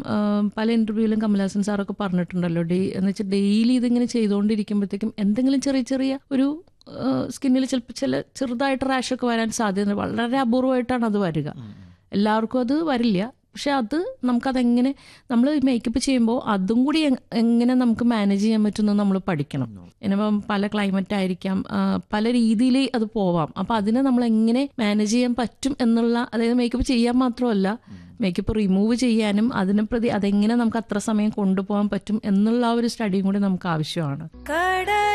ആ, പല ഇന്റർവ്യൂവിലും കമലഹാസൻ സാറൊക്കെ പറഞ്ഞിട്ടുണ്ടല്ലോ ഡേ എന്ന് വെച്ചാൽ ഡെയിലി ഇതിങ്ങനെ ചെയ്തുകൊണ്ടിരിക്കുമ്പോഴത്തേക്കും എന്തെങ്കിലും ചെറിയ ചെറിയ ഒരു സ്കിന്നിൽ ചിലപ്പോൾ ചില ചെറുതായിട്ട് റാഷൊക്കെ വരാൻ സാധ്യത വളരെ അപൂർവമായിട്ടാണ് അത് വരിക എല്ലാവർക്കും അത് വരില്ല പക്ഷെ അത് നമുക്കതെങ്ങനെ നമ്മൾ മേക്കപ്പ് ചെയ്യുമ്പോൾ അതും കൂടി എങ്- എങ്ങനെ നമുക്ക് മാനേജ് ചെയ്യാൻ പറ്റുമെന്ന് നമ്മൾ പഠിക്കണം ഇനിയിപ്പം പല ക്ലൈമറ്റ് ആയിരിക്കാം ആ, പല രീതിയിൽ അത് പോവാം അപ്പം അതിനെ നമ്മൾ എങ്ങനെ മാനേജ് ചെയ്യാൻ പറ്റും എന്നുള്ള അതായത് മേക്കപ്പ് ചെയ്യാൻ മാത്രമല്ല മേക്കപ്പ് റിമൂവ് ചെയ്യാനും അതിനെ പ്രതി അതെങ്ങനെ നമുക്ക് അത്ര സമയം കൊണ്ടുപോകാൻ പറ്റും എന്നുള്ള ആ ഒരു സ്റ്റഡിയും കൂടി നമുക്ക് ആവശ്യമാണ് കട